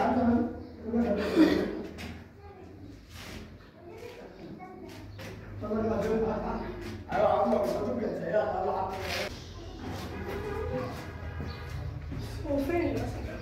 هو فين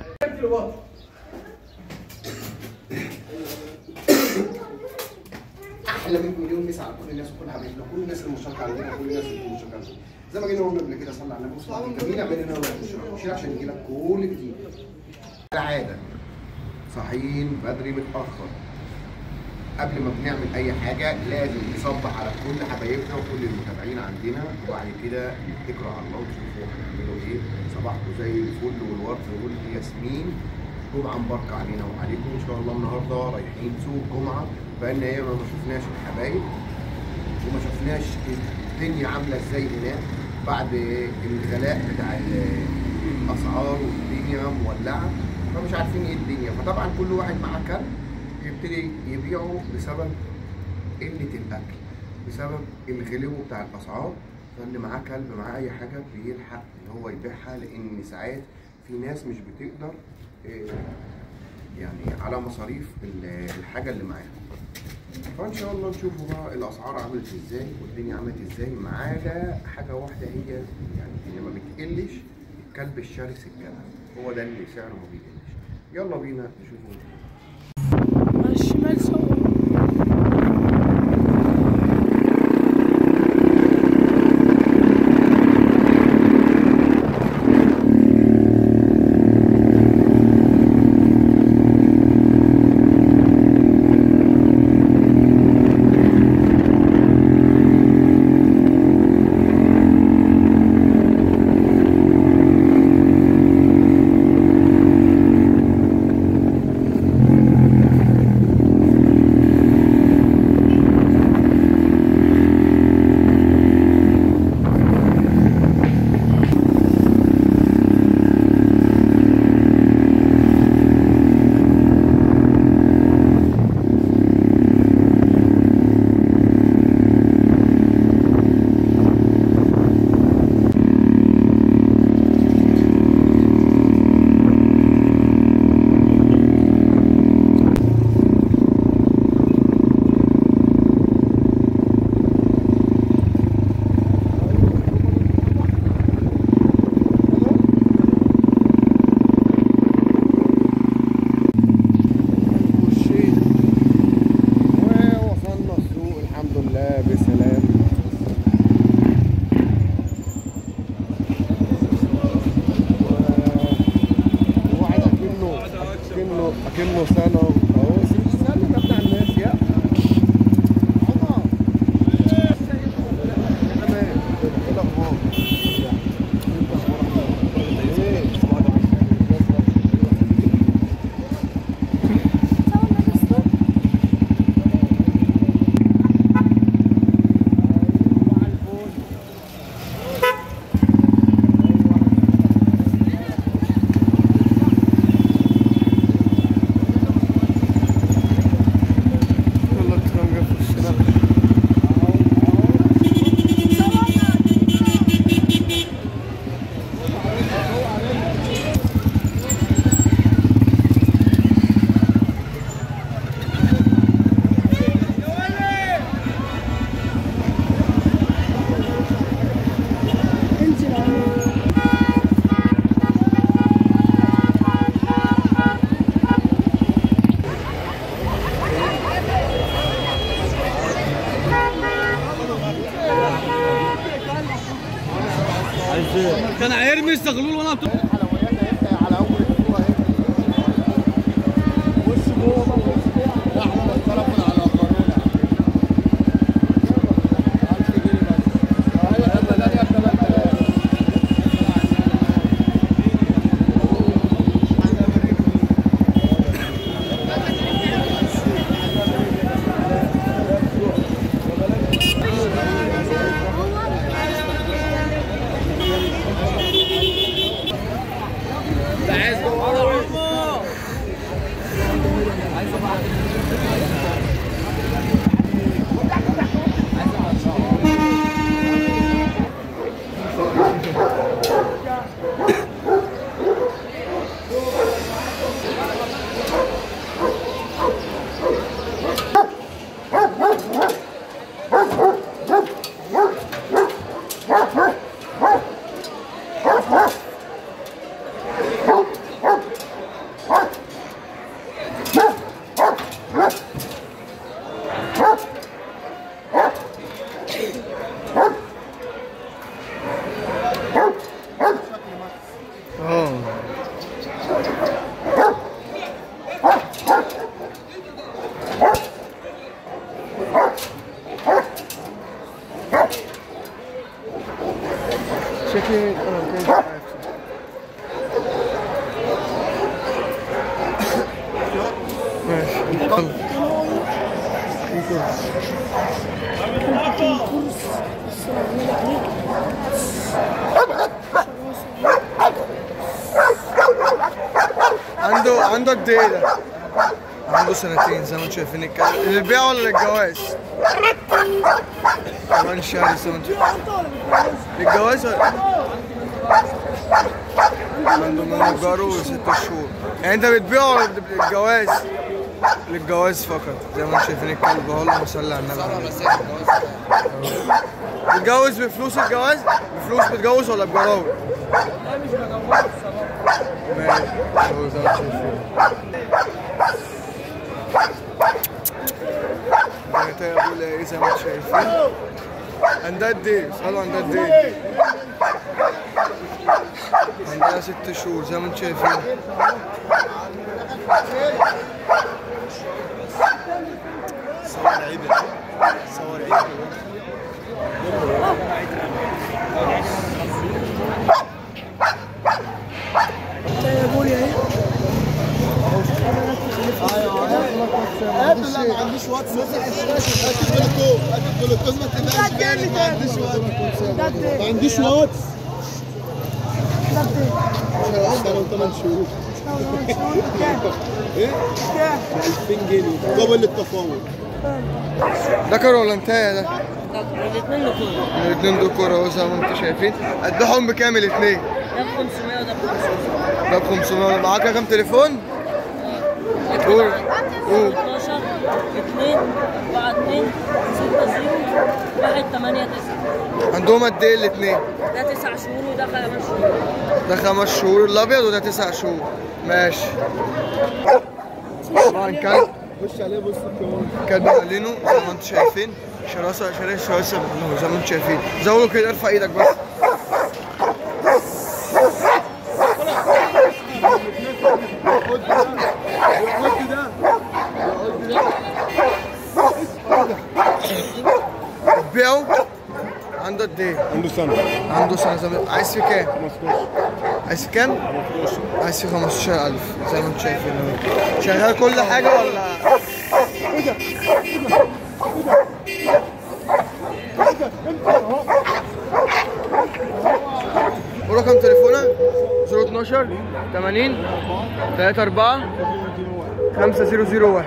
احلى 100 مليون مسا على كل الناس وكل حبايبنا كل الناس المشاركه عندنا كل الناس اللي مشاركه عندنا زي ما جينا قلنا قبل كده صلى على النبي وصلى الله عليه وسلم جميل عملنا وشير عشان يجي لك كل جديد العاده صاحيين بدري متاخر قبل ما بنعمل اي حاجه لازم نصبح على كل حبايبنا وكل المتابعين عندنا وبعد كده نتكلوا على الله وتشوفوا هنعملوا ايه صباحكم زي الفل والورد والياسمين جمعه مباركه علينا وعليكم ان شاء الله النهارده رايحين سوق جمعه بقالنا ايام ما شفناش الحبايب وما شفناش الدنيا عامله ازاي هناك بعد الغلاء بتاع الاسعار والدنيا مولعه فمش عارفين ايه الدنيا فطبعا كل واحد معاه كلب يبتدي يبيعه بسبب قله الاكل بسبب الغلو بتاع الاسعار فاللي معاه كلب معاه اي حاجه بيلحق ان هو يبيعها لان ساعات في ناس مش بتقدر إيه، يعني على مصاريف ال- الحاجه اللي معاها فان شاء الله نشوفوا بقى الاسعار عملت ازاي والدنيا عملت ازاي ما عدا حاجه واحده هي يعني اللي ما بتقلش الكلب الشرس الجبل هو ده اللي سعره ما بيقلش يلا بينا نشوفوا على الشمال صور الشيخ ووصلنا السوق الحمد لله بسلام و- وواحد اكنه اكنه اكنه سنه اهو سنه بتاع الناس يا عمر تمام ايه الاخبار؟ ايه؟ يلا الكرنجة في الشارع انزل عليه كان هيرمي الزغلول وانا بت- الحلويات هيبقى على اول الاسبوع بص جوه بقى بص لا احنا اتطرفنا على قانون ألف جنيه بس ايوه يلا لا يا كمان عنده عنده قد ايه ده؟ عنده سنتين زي ما انتم شايفين الكلب للبيع ولا للجواز؟ كمان شهر زي ما انتم للجواز ولا عنده من نجاره ست شهور يعني انت بتبيعه ولا للجواز؟ للجواز فقط زي ما انتم شايفين الكلب اهو اللهم صل على النبي عليه. بتجوز بفلوس الجواز؟ بفلوس بتجوز ولا بجراوي؟ ماشي هو زي ما انتم شايفين بنات يا ابو ايه زي ما انتم شايفين عندها قد ايه؟ اسألوا عندها قد ايه؟ عندها ست شهور زي ما انتم شايفين صور عيب صور عيب يا ابويا اهي ما عنديش واتس مسح الشاشه هات الجلوكوز هات الجلوكوز ما تبقاش جاري ما عنديش واتس ما عنديش واتس سنه وثمان شهور ايه؟ ب 2000 جنيه قبل التفاوض ذكر ولا انتهى ده؟ الاثنين لكل الاثنين دول كورة اهو زي ما انتم شايفين قدهم بكام الاثنين؟ ده ب 500 وده ب 500 ده ب 500 معاك رقم تليفون؟ قول قول 13 2 4 2 6 0 1 8 9 عندهم قد ايه الاثنين؟ ده 9 شهور وده 5 شهور ده خمس شهور الابيض وده تسع شهور ماشي طبعا كلب خش عليه بص الكون كلب مالينو زي ما انتم شايفين شراسة شراسة شراسة مالينو زي ما انتم شايفين زودوا كده ارفع ايدك بس بيعوا عنده قد ايه؟ عنده سنه عنده سنة زي ما عايز في كام؟ 15 عايز في كام؟ 15 عايز في 15000 زي ما انتم شايفين اهو شغال كل حاجة ولا ورقم تليفونك 012 80 34 5001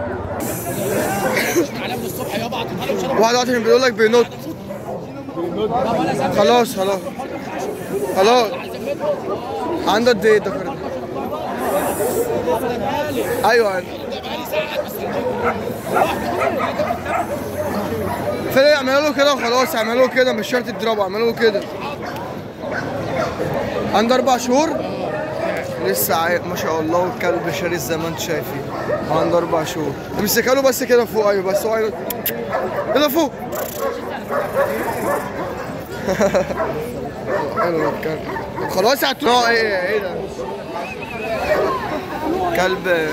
واحد واحد بيقول لك بينط خلاص خلاص خلاص عنده قد ايه الدكر ده؟ ايوه ايوه فين اعملوا له كده وخلاص اعملوا له كده مش شرط تضربه اعملوا له كده عنده اربع شهور لسه عاي... ما شاء الله والكلب شرس زي ما انتم شايفين عنده اربع شهور امسكها له بس كده فوق ايوه بس هو عايز- كده فوق حلو الكلب خلاص هتروح ايه ايه ده كلب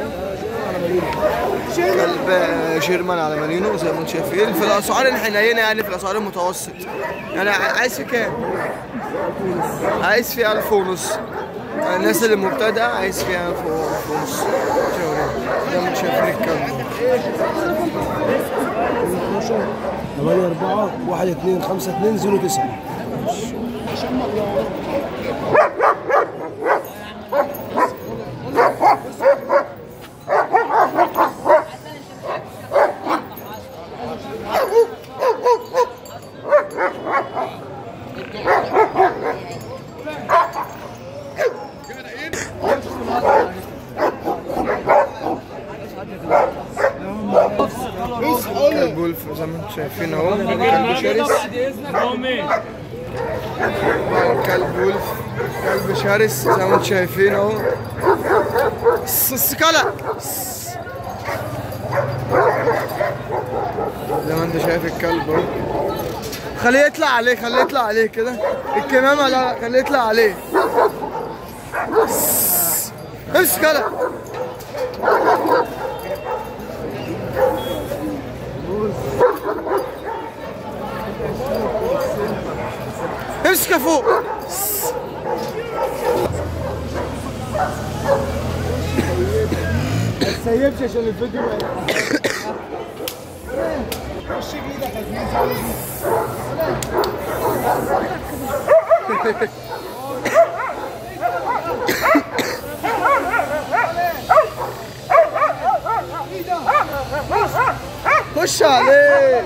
كلب شيرمان على مالينو زي ما انتم شايفين في الاسعار الحنينه يعني في الاسعار المتوسط يعني عايز في كام؟ عايز في 1000 ونص الناس اللي مبتدئة عايز فيها 1000 ونص زي ما انتم شايفين الكلب 8 4 1 2 5 2 0 9 كلب ولف زي ما انتم شايفين اهو كلب شرس كلب ولف كلب شرس زي ما انتم شايفين اهو السكالة زي ما انت شايف الكلب اهو خليه يطلع عليه خليه يطلع عليه كده الكمامة لا لا خليه يطلع عليه امسك يلا امسك فوق تسيبش عشان الفيديو ما خش عليه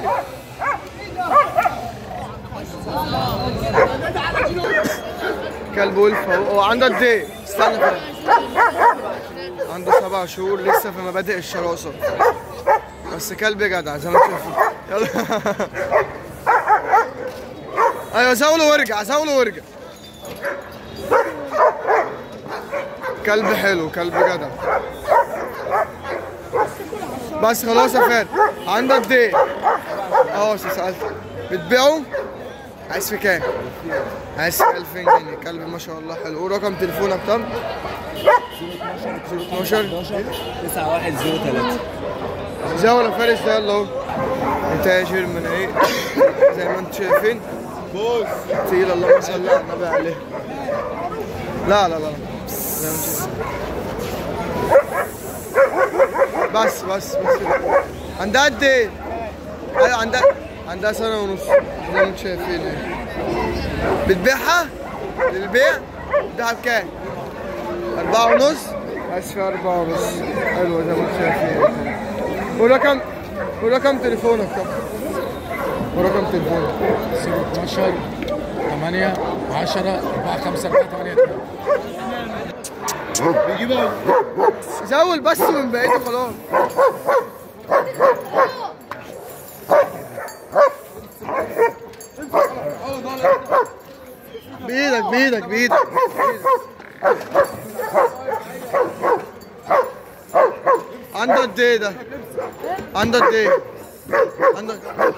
كلب ولف اهو هو عنده قد ايه؟ استنى كده عنده سبع شهور لسه في مبادئ الشراسة بس كلب جدع زي ما انت شايف يلا ايوه زاوله وارجع زاوله وارجع كلب حلو كلب جدع بس خلاص يا فادي عندك قد ايه؟ اه سألتك بتبيعه؟ عايز في كام؟ عايز في 2000 جنيه كلب ما شاء الله حلو ورقم تليفونك كام؟ 012 9103 زاوله فارس ده يلا اهو انتاجر من ايه زي ما انتم شايفين بص تقيل اللهم صل على النبي عليه لا لا لا زي ما انتم شايفين. بس بس بس عندها قد ايه؟ ايوه عندها عندها سنة ونص زي ما انتم شايفين ايه. بتبيعها؟ للبيع؟ بتبيعها بكام؟ أربعة ونص؟ عايز فيها أربعة ونص حلوة زي ما انتم شايفين ورقم ورقم تليفونك طب ورقم تليفونك 012 8 10 4 5 4 8 زول بس من بعيد وخلاص بايدك بايدك بايدك عنده قد ايه ده؟ عنده قد ايه؟ عنده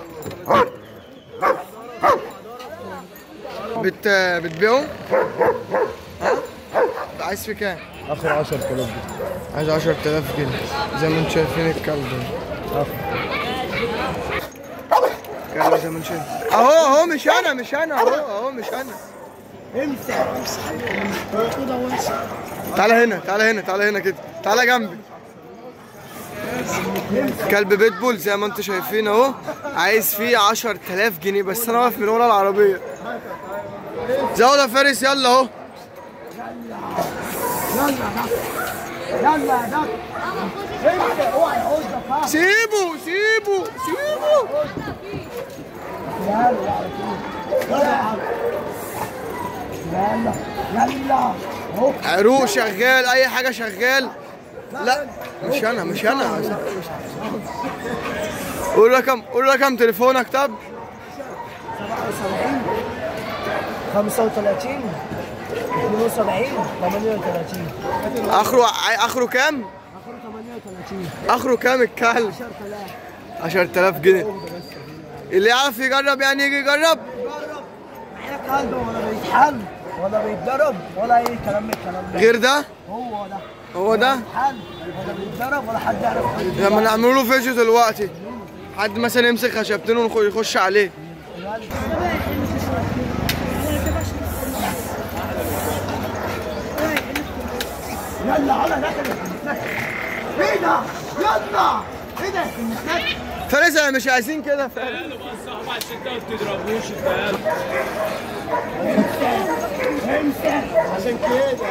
بت بتبيعه؟ ها؟ عايز في كام؟ اخر 10000 جنيه عايز 10000 جنيه زي ما انتم شايفين الكلب ده. كلب زي ما انتم شايفين اهو اهو مش انا مش انا اهو اهو مش انا تعالى هنا تعالى هنا تعالى هنا كده تعالى جنبي كلب بيتبول زي ما انتم شايفين اهو عايز فيه 10000 جنيه بس انا واقف من ورا العربيه زود يا فارس يلا اهو يلا يا دكتور انت اوعى يعوزك ها سيبه سيبه سيبه يلا يلا اهو عروق شغال اي حاجه شغال لا مش انا مش انا قول رقم قول رقم تليفونك طب 35 72 38 اخره ع- اخره كام اخر 38 اخره كام الكلب 10000 جنيه اللي يعرف يجرب يعني يجي يجرب يا قلبه ولا بيتحل ولا بيتضرب ولا اي كلام من الكلام ده غير ده هو ده هو ده حل ولا بيتضرب ولا حد يعرف لما نعمل له فيديو دلوقتي حد مثلا يمسك خشبتين ويخش عليه يلا على دخل ايه ده يلا ايه ده فارس احنا مش عايزين كده فارس عشان كده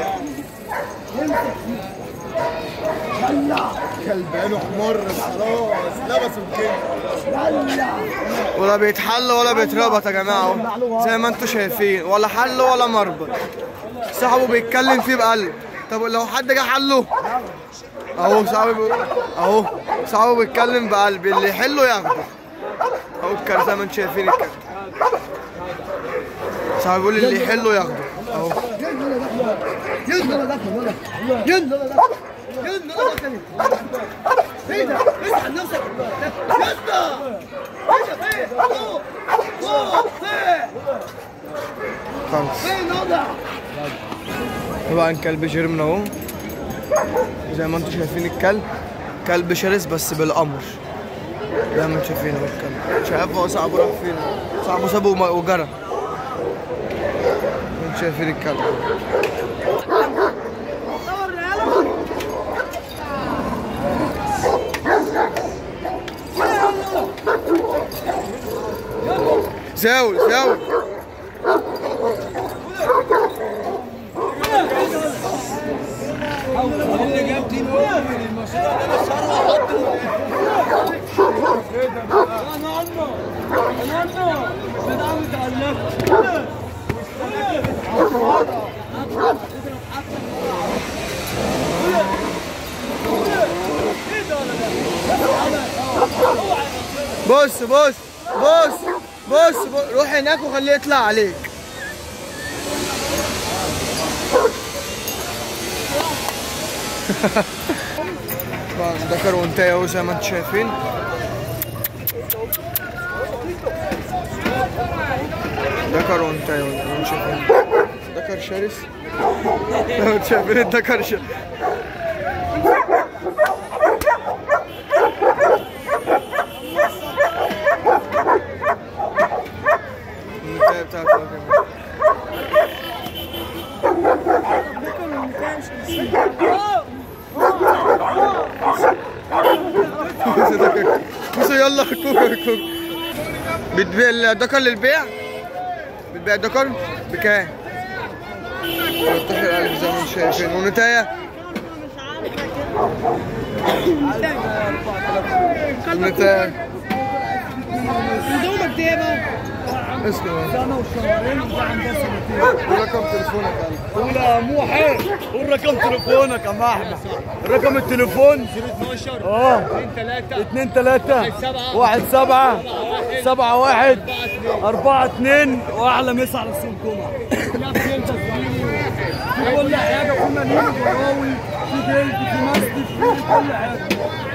يلا كلبانه حمر خلاص لبسوا الكلب يلا ولا بيتحل ولا بيتربط يا جماعه اهو زي ما انتم شايفين ولا حل ولا مربط صاحبه بيتكلم فيه بقلب طب لو حد جه حله اهو صاحبه بي- اهو صاحبه بيتكلم بقلب اللي يحله ياخده اهو الكار زي ما انتم شايفين الكار صاحبه بيقول اللي يحله ياخده اهو يلا دخل يلا يلا دخل يلا دخل ايه ده اسحب نفسك يلا ايه فين فوق فوق فين خلاص فين وضع طبعا كلب جيرمن اهو زي ما انتم شايفين الكلب كلب شرس بس بالامر زي ما انتم شايفين اهو الكلب شايف هو صاحبه راح فين صاحبه سابه وما- وجرى انتم شايفين الكلب زاول زاول بص بص بص بص بص روح هناك وخليه يطلع عليك طبعا ده كرونتايه اهو زي ما انتم شايفين ده كرونتايه زي ما انتم شايفين دكر شرس زي ما انتم شايفين الدكر شرس النتايه بتاعته اهو كمان. بصوا يلا كوكا كوكا بتبيع الدكر للبيع بتبيع الدكر بكام؟ 13000 زي ما انتم شايفين ونتاية النتاية اسمه رقم تليفونك يلا قول يا موحي قول رقم تليفونك يا ام احمد رقم التليفون 012 اه 2 3 1 7 7 1 4 2 واحلى مسا على السوق الجمعه في كل حاجه في مليون براوي في جلد في مستف في كل حاجه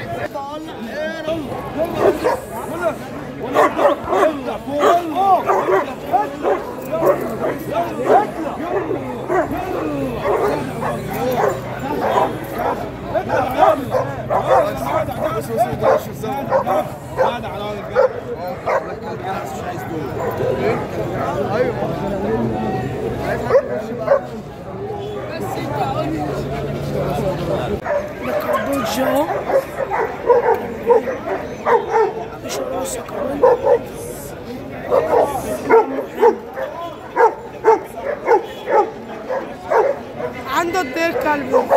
كربوج اهو مش راسه كمان عنده قد ايه الكلب ده؟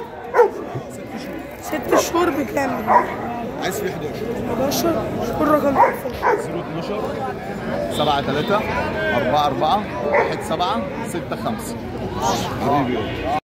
ست شهور بكام؟ عايز في 11 11 شهور رقم تليفون 012 7 3 4 4 1 7 6 5 حبيبي